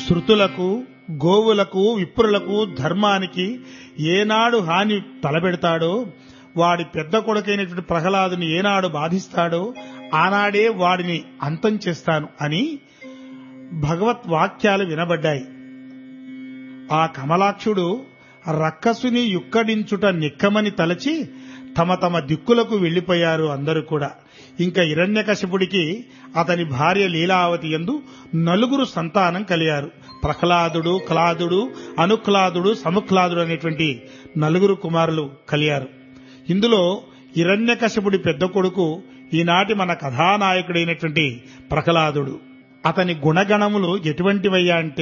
శృతులకు గోవులకు విప్రులకు ధర్మానికి ఏనాడు హాని తలపెడతాడో వాడి పెద్ద కొడుకైనటువంటి ప్రహ్లాదుని ఏనాడు బాధిస్తాడో ఆనాడే వాడిని అంతం చేస్తాను అని భగవత్ వాక్యాలు వినబడ్డాయి ఆ కమలాక్షుడు రక్కసుని యుక్కడించుట నిక్కమని తలచి తమ తమ దిక్కులకు వెళ్లిపోయారు అందరూ కూడా ఇంకా హిరణ్యకశపుడికి అతని భార్య లీలావతి ఎందు నలుగురు సంతానం కలిగారు ప్రహ్లాదుడు క్లాదుడు అనుక్లాదుడు సముక్లాదుడు అనేటువంటి నలుగురు కుమారులు కలిగారు ఇందులో హిరణ్యకశపుడి పెద్ద కొడుకు ఈనాటి మన కథానాయకుడైనటువంటి ప్రహ్లాదుడు అతని గుణగణములు ఎటువంటివయ్యా అంటే